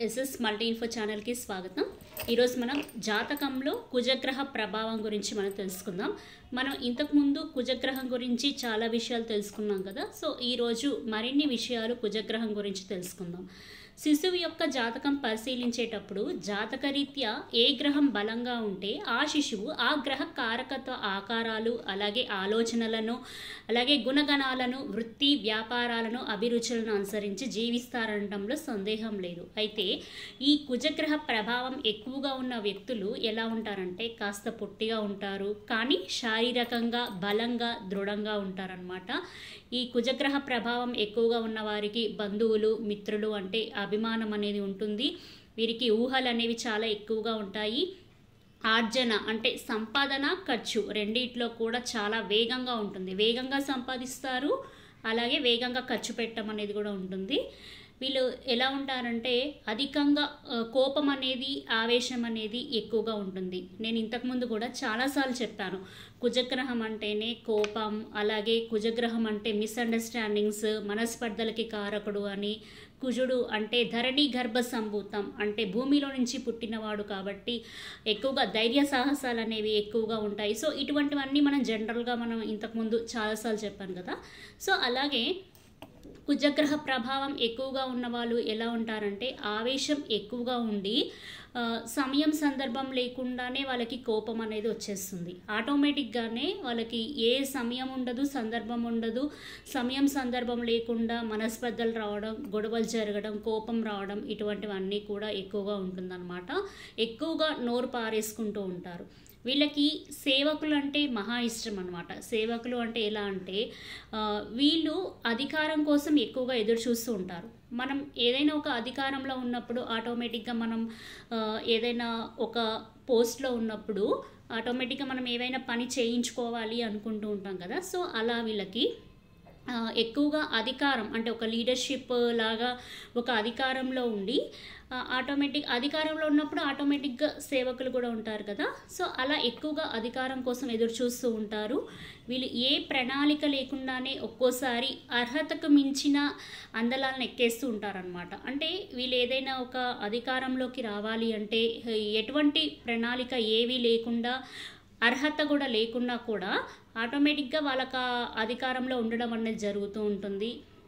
SS multi info ఛానల్కి స్వాగతం ఈరోజు మనం జాతకంలో కుజగ్రహ ప్రభావం గురించి మనం తెలుసుకుందాం మనం ఇంతకుముందు కుజగ్రహం గురించి చాలా విషయాలు తెలుసుకున్నాం కదా సో ఈరోజు మరిన్ని విషయాలు కుజగ్రహం గురించి తెలుసుకుందాం శిశువు యొక్క జాతకం పరిశీలించేటప్పుడు జాతకరీత్యా ఏ గ్రహం బలంగా ఉంటే ఆ శిశువు ఆ గ్రహ కారకత్వ ఆకారాలు అలాగే ఆలోచనలను అలాగే గుణగణాలను వృత్తి వ్యాపారాలను అభిరుచులను అనుసరించి జీవిస్తారనడంలో సందేహం లేదు అయితే ఈ కుజగ్రహ ప్రభావం ఎక్కువగా ఉన్న వ్యక్తులు ఎలా ఉంటారంటే కాస్త పొట్టిగా ఉంటారు కానీ శారీరకంగా బలంగా దృఢంగా ఉంటారనమాట ఈ కుజగ్రహ ప్రభావం ఎక్కువగా ఉన్న వారికి బంధువులు మిత్రులు అంటే అభిమానం అనేది ఉంటుంది వీరికి ఊహలు అనేవి చాలా ఎక్కువగా ఉంటాయి ఆర్జన అంటే సంపాదన ఖర్చు రెండిట్లో కూడా చాలా వేగంగా ఉంటుంది వేగంగా సంపాదిస్తారు అలాగే వేగంగా ఖర్చు పెట్టడం అనేది కూడా ఉంటుంది వీళ్ళు ఎలా ఉంటారంటే అధికంగా ఆ, కోపం అనేది ఆవేశం అనేది ఎక్కువగా ఉంటుంది నేను ఇంతకుముందు కూడా చాలాసార్లు చెప్పాను కుజగ్రహం అంటేనే కోపం అలాగే కుజగ్రహం అంటే మిస్అండర్స్టాండింగ్స్ మనస్పర్ధలకి కారకుడు అని కుజుడు అంటే ధరణి గర్భ సంభూతం అంటే భూమిలో నుంచి పుట్టినవాడు కాబట్టి ఎక్కువగా ధైర్య సాహసాలు అనేవి ఎక్కువగా ఉంటాయి సో ఇటువంటివన్నీ మనం జనరల్గా మనం ఇంతకుముందు చాలాసార్లు చెప్పాను కదా సో అలాగే కుజగ్రహ ప్రభావం ఎక్కువగా ఉన్న వాళ్ళు ఎలా ఉంటారంటే ఆవేశం ఎక్కువగా ఉండి ఆ, సమయం సందర్భం లేకుండానే వాళ్ళకి కోపం అనేది వచ్చేస్తుంది ఆటోమేటిక్గానే వాళ్ళకి ఏ సమయం ఉండదు సందర్భం ఉండదు సమయం సందర్భం లేకుండా మనస్పర్ధలు రావడం గొడవలు జరగడం కోపం రావడం ఇటువంటివన్నీ కూడా ఎక్కువగా ఉంటుందన్నమాట ఎక్కువగా నోరు పారేసుకుంటూ ఉంటారు వీళ్ళకి సేవకులు అంటే మహా ఇష్టం అనమాట సేవకులు అంటే ఎలా అంటే ఆ, వీళ్ళు అధికారం కోసం ఎక్కువగా ఎదురు చూస్తూ ఉంటారు మనం ఏదైనా ఒక అధికారంలో ఉన్నప్పుడు ఆటోమేటిక్గా మనం ఆ, ఏదైనా ఒక పోస్ట్లో ఉన్నప్పుడు ఆటోమేటిక్గా మనం ఏవైనా పని చేయించుకోవాలి అనుకుంటూ ఉంటాం కదా సో అలా వీళ్ళకి ఆ, ఎక్కువగా అధికారం అంటే ఒక లీడర్షిప్ లాగా ఒక అధికారంలో ఉండి ఆ, ఆటోమేటిక్ అధికారంలో ఉన్నప్పుడు ఆటోమేటిక్గా సేవకులు కూడా ఉంటారు కదా సో అలా ఎక్కువగా అధికారం కోసం ఎదురు చూస్తూ ఉంటారు వీళ్ళు ఏ ప్రణాళిక లేకుండానే ఒక్కోసారి అర్హతకు మించిన అందలాలను ఎక్కేస్తూ ఉంటారనమాట అంటే వీళ్ళు ఏదైనా ఒక అధికారంలోకి రావాలి అంటే ఎటువంటి ప్రణాళిక ఏవీ లేకుండా అర్హత కూడా లేకున్నా కూడా ఆటోమేటిక్గా వాళ్ళకి ఆ అధికారంలో ఉండడం అనేది జరుగుతూ ఉంటుంది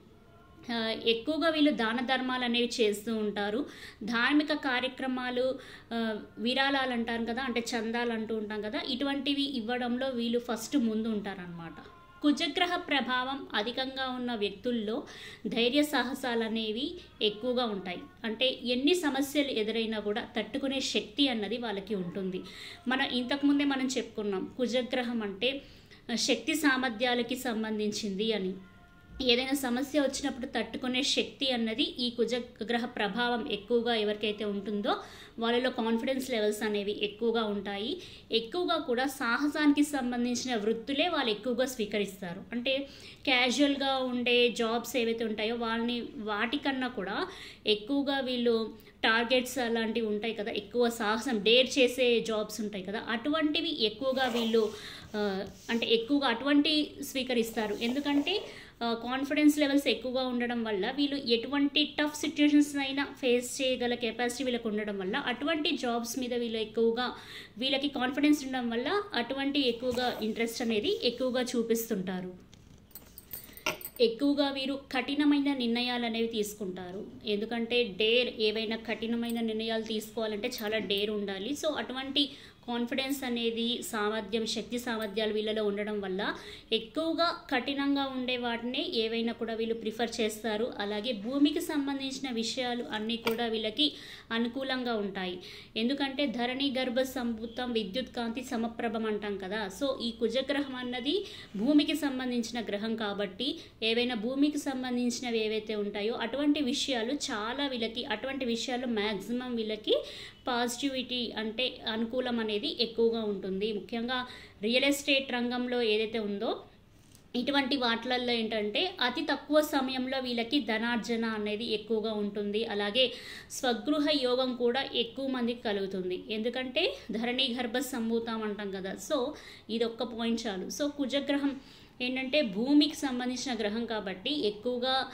ఆ, ఎక్కువగా వీళ్ళు దాన ధర్మాలు అనేవి చేస్తూ ఉంటారు ధార్మిక కార్యక్రమాలు ఆ, విరాళాలు అంటారు కదా అంటే చందాలు అంటూ ఉంటాం కదా ఇటువంటివి ఇవ్వడంలో వీళ్ళు ఫస్ట్ ముందు ఉంటారనమాట కుజగ్రహ ప్రభావం అధికంగా ఉన్న వ్యక్తుల్లో ధైర్య సాహసాలు అనేవి ఎక్కువగా ఉంటాయి అంటే ఎన్ని సమస్యలు ఎదురైనా కూడా తట్టుకునే శక్తి అన్నది వాళ్ళకి ఉంటుంది మన ఇంతకుముందే మనం చెప్పుకున్నాం కుజగ్రహం అంటే ఆ, శక్తి సామర్థ్యాలకి సంబంధించింది అని ఏదైనా సమస్య వచ్చినప్పుడు తట్టుకునే శక్తి అన్నది ఈ కుజగ్రహ ప్రభావం ఎక్కువగా ఎవరికైతే ఉంటుందో వాళ్ళలో కాన్ఫిడెన్స్ లెవెల్స్ అనేవి ఎక్కువగా ఉంటాయి ఎక్కువగా కూడా సాహసానికి సంబంధించిన వృత్తులే వాళ్ళు ఎక్కువగా స్వీకరిస్తారు అంటే క్యాజువల్గా ఉండే జాబ్స్ ఏవైతే ఉంటాయో వాళ్ళని వాటికన్నా కూడా ఎక్కువగా వీళ్ళు టార్గెట్స్ అలాంటివి ఉంటాయి కదా ఎక్కువ సాహసం డేర్ చేసే జాబ్స్ ఉంటాయి కదా అటువంటివి ఎక్కువగా వీళ్ళు ఆ, అంటే ఎక్కువగా అటువంటి స్వీకరిస్తారు ఎందుకంటే కాన్ఫిడెన్స్ లెవెల్స్ ఎక్కువగా ఉండడం వల్ల వీళ్ళు ఎటువంటి టఫ్ సిచ్యుయేషన్స్ అయినా ఫేస్ చేయగల కెపాసిటీ వీళ్ళకి ఉండడం వల్ల అటువంటి జాబ్స్ మీద వీళ్ళు ఎక్కువగా వీళ్ళకి కాన్ఫిడెన్స్ ఉండడం వల్ల అటువంటి ఎక్కువగా ఇంట్రెస్ట్ అనేది ఎక్కువగా చూపిస్తుంటారు ఎక్కువగా వీరు కఠినమైన నిర్ణయాలు అనేవి తీసుకుంటారు ఎందుకంటే డేర్ ఏవైనా కఠినమైన నిర్ణయాలు తీసుకోవాలంటే చాలా డేర్ ఉండాలి సో అటువంటి కాన్ఫిడెన్స్ అనేది సామర్థ్యం శక్తి సామర్థ్యాలు వీళ్ళలో ఉండడం వల్ల ఎక్కువగా కఠినంగా ఉండే వాటిని ఏవైనా కూడా వీళ్ళు ప్రిఫర్ చేస్తారు అలాగే భూమికి సంబంధించిన విషయాలు అన్నీ కూడా వీళ్ళకి అనుకూలంగా ఉంటాయి ఎందుకంటే ధరణి గర్భ సంభూతం విద్యుత్ కాంతి సమప్రభం అంటాం కదా సో ఈ కుజగ్రహం అన్నది భూమికి సంబంధించిన గ్రహం కాబట్టి ఏవైనా భూమికి సంబంధించినవి ఏవైతే ఉంటాయో అటువంటి విషయాలు చాలా వీళ్ళకి అటువంటి విషయాలు మ్యాక్సిమం వీళ్ళకి పాజిటివిటీ అంటే అనుకూలం అనేది ఎక్కువగా ఉంటుంది ముఖ్యంగా రియల్ ఎస్టేట్ రంగంలో ఏదైతే ఉందో ఇటువంటి వాటిలల్లో ఏంటంటే అతి తక్కువ సమయంలో వీళ్ళకి ధనార్జన అనేది ఎక్కువగా ఉంటుంది అలాగే స్వగృహ యోగం కూడా ఎక్కువ మందికి కలుగుతుంది ఎందుకంటే ధరణి గర్భ సంభూతం అంటాం కదా సో ఇది ఒక్క పాయింట్ చాలు సో కుజగ్రహం ఏంటంటే భూమికి సంబంధించిన గ్రహం కాబట్టి ఎక్కువగా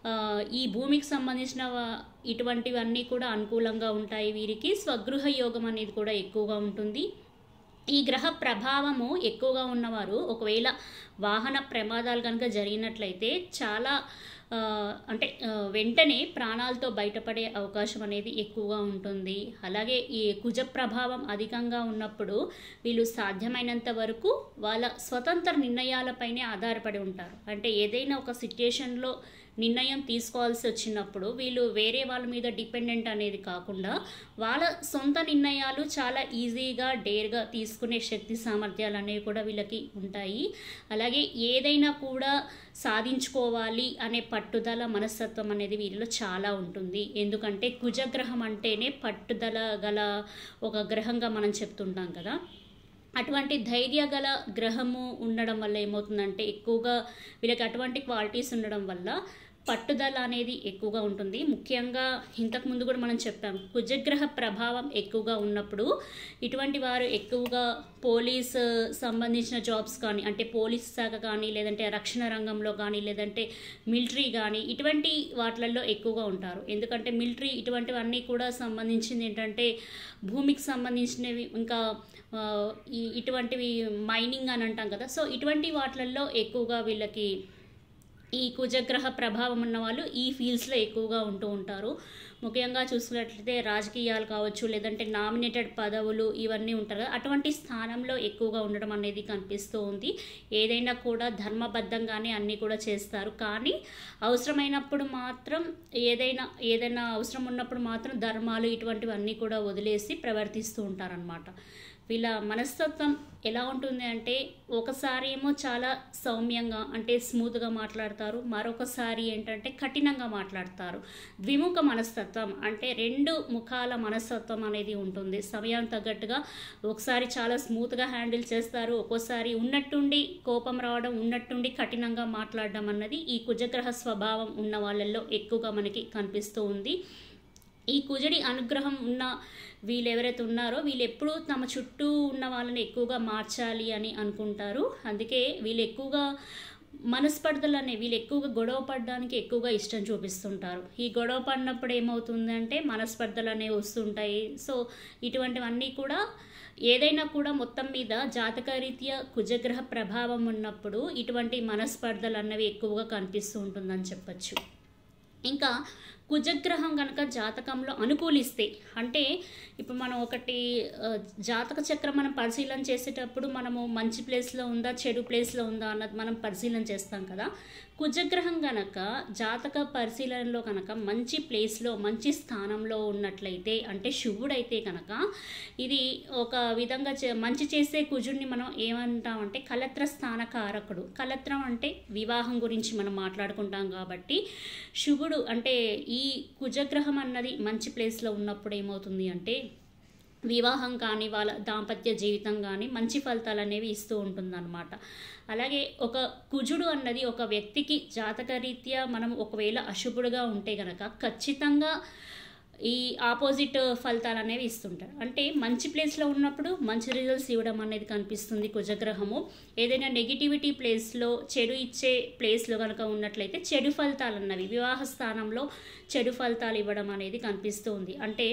ఆ, ఈ భూమికి సంబంధించిన వ- ఇటువంటివన్నీ కూడా అనుకూలంగా ఉంటాయి వీరికి స్వగృహ యోగం అనేది కూడా ఎక్కువగా ఉంటుంది ఈ గ్రహ ప్రభావము ఎక్కువగా ఉన్నవారు ఒకవేళ వాహన ప్రమాదాలు కనుక జరిగినట్లయితే చాలా ఆ, అంటే ఆ, వెంటనే ప్రాణాలతో బయటపడే అవకాశం అనేది ఎక్కువగా ఉంటుంది అలాగే ఈ కుజ ప్రభావం అధికంగా ఉన్నప్పుడు వీళ్ళు సాధ్యమైనంత వరకు వాళ్ళ స్వతంత్ర నిర్ణయాలపైనే ఆధారపడి ఉంటారు అంటే ఏదైనా ఒక సిచ్యుయేషన్లో నిర్ణయం తీసుకోవాల్సి వచ్చినప్పుడు వీళ్ళు వేరే వాళ్ళ మీద డిపెండెంట్ అనేది కాకుండా వాళ్ళ సొంత నిర్ణయాలు చాలా ఈజీగా డేర్గా తీసుకునే శక్తి సామర్థ్యాలు అనేవి కూడా వీళ్ళకి ఉంటాయి అలాగే ఏదైనా కూడా సాధించుకోవాలి అనే పట్టుదల మనస్తత్వం అనేది వీరిలో చాలా ఉంటుంది ఎందుకంటే కుజగ్రహం అంటేనే పట్టుదల గల ఒక గ్రహంగా మనం చెప్తుంటాం కదా అటువంటి ధైర్య గల గ్రహము ఉండడం వల్ల ఏమవుతుందంటే ఎక్కువగా వీళ్ళకి అటువంటి క్వాలిటీస్ ఉండడం వల్ల పట్టుదల అనేది ఎక్కువగా ఉంటుంది ముఖ్యంగా ఇంతకు ముందు కూడా మనం చెప్పాం కుజగ్రహ ప్రభావం ఎక్కువగా ఉన్నప్పుడు ఇటువంటి వారు ఎక్కువగా పోలీస్ సంబంధించిన జాబ్స్ కానీ అంటే పోలీస్ శాఖ కానీ లేదంటే రక్షణ రంగంలో కానీ లేదంటే మిలిటరీ కానీ ఇటువంటి వాటిలలో ఎక్కువగా ఉంటారు ఎందుకంటే మిలిటరీ ఇటువంటివన్నీ కూడా సంబంధించింది ఏంటంటే భూమికి సంబంధించినవి ఇంకా ఆ, ఈ ఇటువంటివి మైనింగ్ అని అంటాం కదా సో ఇటువంటి వాటిలలో ఎక్కువగా వీళ్ళకి ఈ కుజగ్రహ ప్రభావం ఉన్న వాళ్ళు ఈ ఫీల్డ్స్లో ఎక్కువగా ఉంటూ ఉంటారు ముఖ్యంగా చూసుకున్నట్లయితే రాజకీయాలు కావచ్చు లేదంటే నామినేటెడ్ పదవులు ఇవన్నీ ఉంటారు కదా అటువంటి స్థానంలో ఎక్కువగా ఉండడం అనేది కనిపిస్తూ ఉంది ఏదైనా కూడా ధర్మబద్ధంగానే అన్నీ కూడా చేస్తారు కానీ అవసరమైనప్పుడు మాత్రం ఏదైనా ఏదైనా అవసరం ఉన్నప్పుడు మాత్రం ధర్మాలు ఇటువంటివన్నీ కూడా వదిలేసి ప్రవర్తిస్తూ ఉంటారనమాట వీళ్ళ మనస్తత్వం ఎలా ఉంటుంది అంటే ఒకసారి ఏమో చాలా సౌమ్యంగా అంటే స్మూత్గా మాట్లాడతారు మరొకసారి ఏంటంటే కఠినంగా మాట్లాడతారు ద్విముఖ మనస్తత్వం అంటే రెండు ముఖాల మనస్తత్వం అనేది ఉంటుంది సమయం తగ్గట్టుగా ఒకసారి చాలా స్మూత్గా హ్యాండిల్ చేస్తారు ఒక్కోసారి ఉన్నట్టుండి కోపం రావడం ఉన్నట్టుండి కఠినంగా మాట్లాడడం అన్నది ఈ కుజగ్రహ స్వభావం ఉన్న వాళ్ళల్లో ఎక్కువగా మనకి కనిపిస్తూ ఉంది ఈ కుజడి అనుగ్రహం ఉన్న వీళ్ళు ఎవరైతే ఉన్నారో వీళ్ళు ఎప్పుడూ తమ చుట్టూ ఉన్న వాళ్ళని ఎక్కువగా మార్చాలి అని అనుకుంటారు అందుకే వీళ్ళు ఎక్కువగా మనస్పర్ధలు అనే వీళ్ళు ఎక్కువగా గొడవ పడడానికి ఎక్కువగా ఇష్టం చూపిస్తుంటారు ఈ గొడవ పడినప్పుడు ఏమవుతుందంటే మనస్పర్ధలు అనేవి వస్తుంటాయి సో ఇటువంటివన్నీ కూడా ఏదైనా కూడా మొత్తం మీద జాతకరీత్యా కుజగ్రహ ప్రభావం ఉన్నప్పుడు ఇటువంటి మనస్పర్ధలు అన్నవి ఎక్కువగా కనిపిస్తూ ఉంటుందని చెప్పచ్చు ఇంకా కుజగ్రహం కనుక జాతకంలో అనుకూలిస్తే అంటే ఇప్పుడు మనం ఒకటి ఆ, జాతక చక్రం మనం పరిశీలన చేసేటప్పుడు మనము మంచి ప్లేస్లో ఉందా చెడు ప్లేస్లో ఉందా అన్నది మనం పరిశీలన చేస్తాం కదా కుజగ్రహం కనుక జాతక పరిశీలనలో కనుక మంచి ప్లేస్లో మంచి స్థానంలో ఉన్నట్లయితే అంటే శుభుడైతే కనుక ఇది ఒక విధంగా చే- మంచి చేసే కుజుడిని మనం ఏమంటామంటే కలత్ర స్థానకారకుడు కలత్రం అంటే వివాహం గురించి మనం మాట్లాడుకుంటాం కాబట్టి శుభుడు అంటే ఈ కుజగ్రహం అన్నది మంచి ప్లేస్లో ఉన్నప్పుడు ఏమవుతుంది అంటే వివాహం కానీ వాళ్ళ దాంపత్య జీవితం కానీ మంచి ఫలితాలు అనేవి ఇస్తూ ఉంటుందన్నమాట అలాగే ఒక కుజుడు అన్నది ఒక వ్యక్తికి జాతకరీత్యా మనం ఒకవేళ అశుభుడుగా ఉంటే గనక ఖచ్చితంగా ఈ ఆపోజిట్ ఫలితాలు అనేవి ఇస్తుంటారు అంటే మంచి ప్లేస్లో ఉన్నప్పుడు మంచి రిజల్ట్స్ ఇవ్వడం అనేది కనిపిస్తుంది కుజగ్రహము ఏదైనా నెగిటివిటీ ప్లేస్లో చెడు ఇచ్చే ప్లేస్లో కనుక ఉన్నట్లయితే చెడు ఫలితాలు అన్నవి వివాహ స్థానంలో చెడు ఫలితాలు ఇవ్వడం అనేది కనిపిస్తూ ఉంది అంటే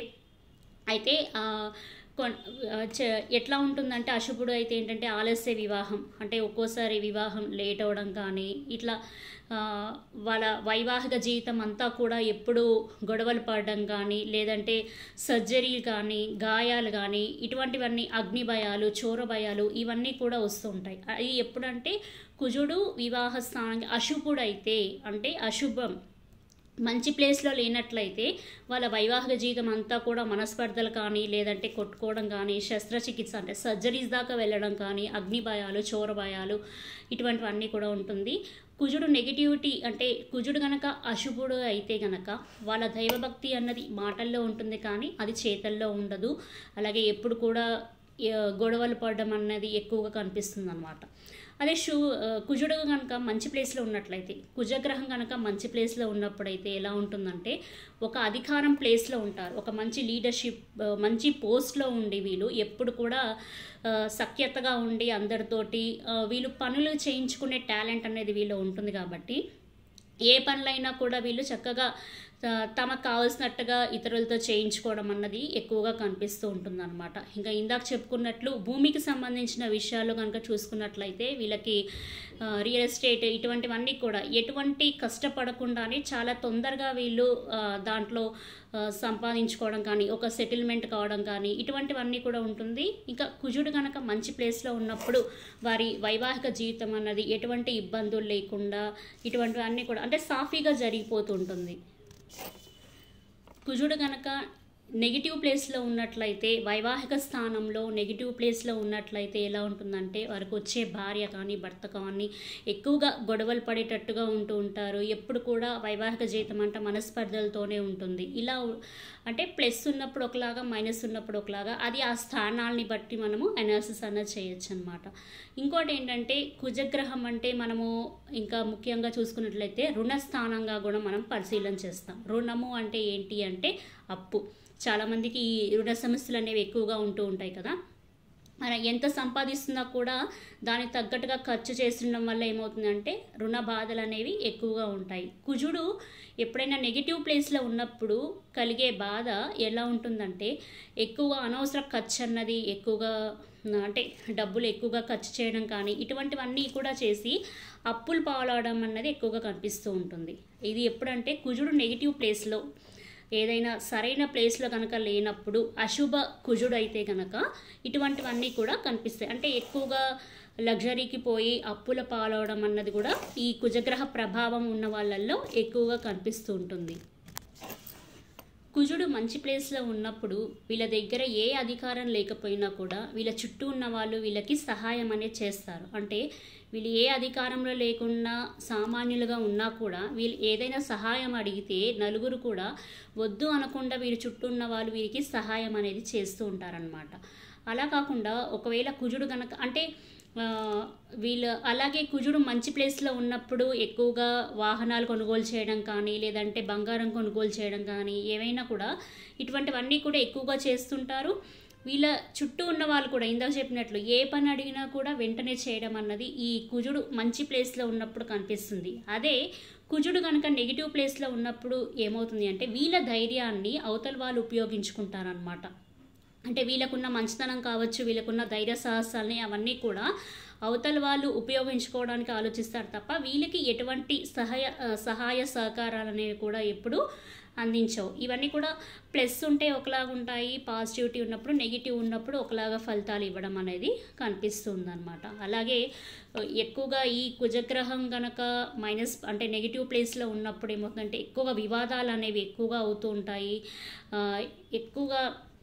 అయితే ఆ, కొన్ ఆ, చ- ఎట్లా ఉంటుందంటే అశుభుడు అయితే ఏంటంటే ఆలస్య వివాహం అంటే ఒక్కోసారి వివాహం లేట్ అవ్వడం కానీ ఇట్లా ఆ, వాళ్ళ వైవాహిక జీవితం అంతా కూడా ఎప్పుడు గొడవలు పడడం కానీ లేదంటే సర్జరీలు కానీ గాయాలు కానీ ఇటువంటివన్నీ అగ్ని భయాలు చోర భయాలు ఇవన్నీ కూడా వస్తూ ఉంటాయి అది ఎప్పుడంటే కుజుడు వివాహ స్థానానికి అశుభుడు అయితే అంటే అశుభం మంచి ప్లేస్లో లేనట్లయితే వాళ్ళ వైవాహిక జీవితం అంతా కూడా మనస్పర్ధలు కానీ లేదంటే కొట్టుకోవడం కానీ శస్త్రచికిత్స అంటే సర్జరీస్ దాకా వెళ్ళడం కానీ అగ్ని భయాలు చోర భయాలు ఇటువంటివన్నీ కూడా ఉంటుంది కుజుడు నెగిటివిటీ అంటే కుజుడు గనక అశుభుడు అయితే గనక వాళ్ళ దైవభక్తి అన్నది మాటల్లో ఉంటుంది కానీ అది చేతల్లో ఉండదు అలాగే ఎప్పుడు కూడా ఆ, గొడవలు పడడం అన్నది ఎక్కువగా కనిపిస్తుంది అనమాట అదే షూ ఆ, కుజుడు కనుక మంచి ప్లేస్లో ఉన్నట్లయితే కుజగ్రహం కనుక మంచి ప్లేస్లో ఉన్నప్పుడైతే ఎలా ఉంటుందంటే ఒక అధికారం ప్లేస్లో ఉంటారు ఒక మంచి లీడర్షిప్ ఆ, మంచి పోస్ట్లో ఉండి వీళ్ళు ఎప్పుడు కూడా ఆ, సఖ్యతగా ఉండి అందరితోటి ఆ, వీళ్ళు పనులు చేయించుకునే టాలెంట్ అనేది వీళ్ళు ఉంటుంది కాబట్టి ఏ పనులైనా కూడా వీళ్ళు చక్కగా ఆ, తమకు కావాల్సినట్టుగా ఇతరులతో చేయించుకోవడం అన్నది ఎక్కువగా కనిపిస్తూ ఉంటుందన్నమాట ఇంకా ఇందాక చెప్పుకున్నట్లు భూమికి సంబంధించిన విషయాలు కనుక చూసుకున్నట్లయితే వీళ్ళకి ఆ, రియల్ ఎస్టేట్ ఇటువంటివన్నీ కూడా ఎటువంటి కష్టపడకుండానే చాలా తొందరగా వీళ్ళు ఆ, దాంట్లో ఆ, సంపాదించుకోవడం కానీ ఒక సెటిల్మెంట్ కావడం కానీ ఇటువంటివన్నీ కూడా ఉంటుంది ఇంకా కుజుడు కనుక మంచి ప్లేస్లో ఉన్నప్పుడు వారి వైవాహిక జీవితం అన్నది ఎటువంటి ఇబ్బందులు లేకుండా ఇటువంటివన్నీ కూడా అంటే సాఫీగా జరిగిపోతూ ఉంటుంది కుజుడు గనక నెగిటివ్ ప్లేస్లో ఉన్నట్లయితే వైవాహిక స్థానంలో నెగిటివ్ ప్లేస్లో ఉన్నట్లయితే ఎలా ఉంటుందంటే వారికి వచ్చే భార్య కానీ భర్త కానీ ఎక్కువగా గొడవలు పడేటట్టుగా ఉంటూ ఉంటారు ఎప్పుడు కూడా వైవాహిక జీవితం అంటే మనస్పర్ధలతోనే ఉంటుంది ఇలా ఉ- అంటే ప్లస్ ఉన్నప్పుడు ఒకలాగా మైనస్ ఉన్నప్పుడు ఒకలాగా అది ఆ స్థానాల్ని బట్టి మనము అనాలిసిస్ అన్నది చేయొచ్చు అనమాట ఇంకోటి ఏంటంటే కుజగ్రహం అంటే మనము ఇంకా ముఖ్యంగా చూసుకున్నట్లయితే రుణ స్థానంగా కూడా మనం పరిశీలన చేస్తాం రుణము అంటే ఏంటి అంటే అప్పు చాలామందికి ఈ రుణ సమస్యలు అనేవి ఎక్కువగా ఉంటూ ఉంటాయి కదా మన ఎంత సంపాదిస్తున్నా కూడా దానికి తగ్గట్టుగా ఖర్చు చేస్తుండడం వల్ల ఏమవుతుందంటే రుణ బాధలు అనేవి ఎక్కువగా ఉంటాయి కుజుడు ఎప్పుడైనా నెగిటివ్ ప్లేస్లో ఉన్నప్పుడు కలిగే బాధ ఎలా ఉంటుందంటే ఎక్కువగా అనవసర ఖర్చు అన్నది ఎక్కువగా అంటే డబ్బులు ఎక్కువగా ఖర్చు చేయడం కానీ ఇటువంటివన్నీ కూడా చేసి అప్పులు పాలవడం అన్నది ఎక్కువగా కనిపిస్తూ ఉంటుంది ఇది ఎప్పుడంటే కుజుడు నెగిటివ్ ప్లేస్లో ఏదైనా సరైన ప్లేస్లో కనుక లేనప్పుడు అశుభ కుజుడు అయితే కనుక ఇటువంటివన్నీ కూడా కనిపిస్తాయి అంటే ఎక్కువగా లగ్జరీకి పోయి అప్పుల పాలవడం అన్నది కూడా ఈ కుజగ్రహ ప్రభావం ఉన్న వాళ్ళల్లో ఎక్కువగా కనిపిస్తూ ఉంటుంది కుజుడు మంచి ప్లేస్లో ఉన్నప్పుడు వీళ్ళ దగ్గర ఏ అధికారం లేకపోయినా కూడా వీళ్ళ చుట్టూ ఉన్న వాళ్ళు వీళ్ళకి సహాయం అనేది చేస్తారు అంటే వీళ్ళు ఏ అధికారంలో లేకుండా సామాన్యులుగా ఉన్నా కూడా వీళ్ళు ఏదైనా సహాయం అడిగితే నలుగురు కూడా వద్దు అనకుండా వీరి చుట్టూ ఉన్న వాళ్ళు వీరికి సహాయం అనేది చేస్తూ ఉంటారనమాట అలా కాకుండా ఒకవేళ కుజుడు గనక అంటే ఆ, వీళ్ళు అలాగే కుజుడు మంచి ప్లేస్లో ఉన్నప్పుడు ఎక్కువగా వాహనాలు కొనుగోలు చేయడం కానీ లేదంటే బంగారం కొనుగోలు చేయడం కానీ ఏవైనా కూడా ఇటువంటివన్నీ కూడా ఎక్కువగా చేస్తుంటారు వీళ్ళ చుట్టూ ఉన్న వాళ్ళు కూడా ఇందాక చెప్పినట్లు ఏ పని అడిగినా కూడా వెంటనే చేయడం అన్నది ఈ కుజుడు మంచి ప్లేస్లో ఉన్నప్పుడు కనిపిస్తుంది అదే కుజుడు కనుక నెగిటివ్ ప్లేస్లో ఉన్నప్పుడు ఏమవుతుంది అంటే వీళ్ళ ధైర్యాన్ని అవతల వాళ్ళు ఉపయోగించుకుంటారనమాట అంటే వీళ్ళకున్న మంచితనం కావచ్చు వీళ్ళకున్న ధైర్య సాహసాలని అవన్నీ కూడా అవతల వాళ్ళు ఉపయోగించుకోవడానికి ఆలోచిస్తారు తప్ప వీళ్ళకి ఎటువంటి సహాయ ఆ, సహాయ సహకారాలు అనేవి కూడా ఎప్పుడు అందించవు ఇవన్నీ కూడా ప్లస్ ఉంటే ఒకలాగా ఉంటాయి పాజిటివిటీ ఉన్నప్పుడు నెగిటివ్ ఉన్నప్పుడు ఒకలాగా ఫలితాలు ఇవ్వడం అనేది కనిపిస్తుంది అనమాట అలాగే ఆ, ఎక్కువగా ఈ కుజగ్రహం కనుక మైనస్ అంటే నెగిటివ్ ప్లేస్లో ఉన్నప్పుడు ఏమవుతుందంటే ఎక్కువగా వివాదాలు అనేవి ఎక్కువగా అవుతూ ఉంటాయి ఆ, ఎక్కువగా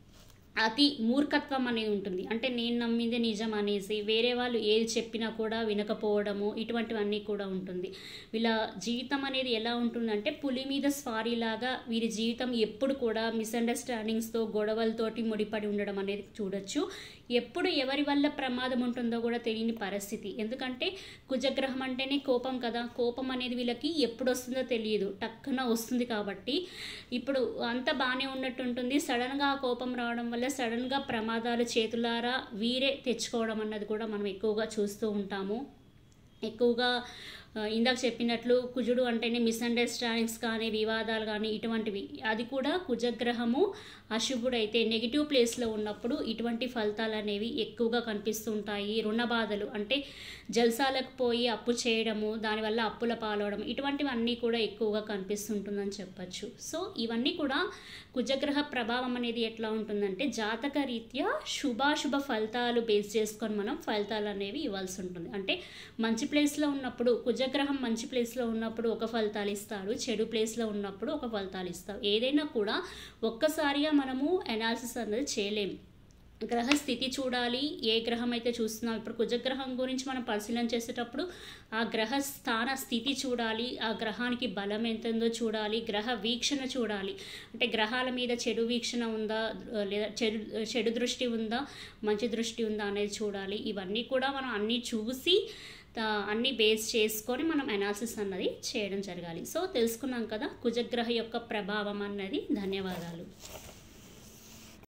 అతి మూర్ఖత్వం అనేది ఉంటుంది అంటే నేను నమ్మిందే నిజం అనేసి వేరే వాళ్ళు ఏది చెప్పినా కూడా వినకపోవడము ఇటువంటివన్నీ కూడా ఉంటుంది వీళ్ళ జీవితం అనేది ఎలా ఉంటుందంటే పులి మీద స్వారీలాగా వీరి జీవితం ఎప్పుడు కూడా మిస్అండర్స్టాండింగ్స్తో గొడవలతోటి ముడిపడి ఉండడం అనేది చూడొచ్చు ఎప్పుడు ఎవరి వల్ల ప్రమాదం ఉంటుందో కూడా తెలియని పరిస్థితి ఎందుకంటే కుజగ్రహం అంటేనే కోపం కదా కోపం అనేది వీళ్ళకి ఎప్పుడు వస్తుందో తెలియదు టక్కున వస్తుంది కాబట్టి ఇప్పుడు అంతా బాగానే ఉన్నట్టు ఉంటుంది సడన్గా ఆ కోపం రావడం వల్ల సడన్గా ప్రమాదాలు చేతులారా వీరే తెచ్చుకోవడం అన్నది కూడా మనం ఎక్కువగా చూస్తూ ఉంటాము ఎక్కువగా ఆ, ఇందాక చెప్పినట్లు కుజుడు అంటేనే మిస్అండర్స్టాండింగ్స్ కానీ వివాదాలు కానీ ఇటువంటివి అది కూడా కుజగ్రహము అశుభుడైతే నెగిటివ్ ప్లేస్లో ఉన్నప్పుడు ఇటువంటి ఫలితాలు అనేవి ఎక్కువగా కనిపిస్తుంటాయి రుణ బాధలు అంటే జల్సాలకు పోయి అప్పు చేయడము దానివల్ల అప్పుల పాలవడం ఇటువంటివన్నీ కూడా ఎక్కువగా కనిపిస్తుంటుందని చెప్పచ్చు సో ఇవన్నీ కూడా కుజగ్రహ ప్రభావం అనేది ఎట్లా ఉంటుందంటే జాతక రీత్యా శుభాశుభ ఫలితాలు బేస్ చేసుకొని మనం ఫలితాలు అనేవి ఇవ్వాల్సి ఉంటుంది అంటే మంచి ప్లేస్లో ఉన్నప్పుడు కుజగ్రహం మంచి ప్లేస్లో ఉన్నప్పుడు ఒక ఫలితాలు ఇస్తాడు చెడు ప్లేస్లో ఉన్నప్పుడు ఒక ఫలితాలు ఇస్తాడు ఏదైనా కూడా ఒక్కసారిగా మనము అనాలిసిస్ అనేది చేయలేము గ్రహ స్థితి చూడాలి ఏ గ్రహం అయితే చూస్తున్నాం ఇప్పుడు కుజగ్రహం గురించి మనం పరిశీలన చేసేటప్పుడు ఆ గ్రహ స్థాన స్థితి చూడాలి ఆ గ్రహానికి బలం ఎంత ఉందో చూడాలి గ్రహ వీక్షణ చూడాలి అంటే గ్రహాల మీద చెడు వీక్షణ ఉందా లేదా చెడు చెడు దృష్టి ఉందా మంచి దృష్టి ఉందా అనేది చూడాలి ఇవన్నీ కూడా మనం అన్నీ చూసి తా- అన్ని బేస్ చేసుకొని మనం అనాలిసిస్ అన్నది చేయడం జరగాలి సో తెలుసుకున్నాం కదా కుజగ్రహ యొక్క ప్రభావం అన్నది ధన్యవాదాలు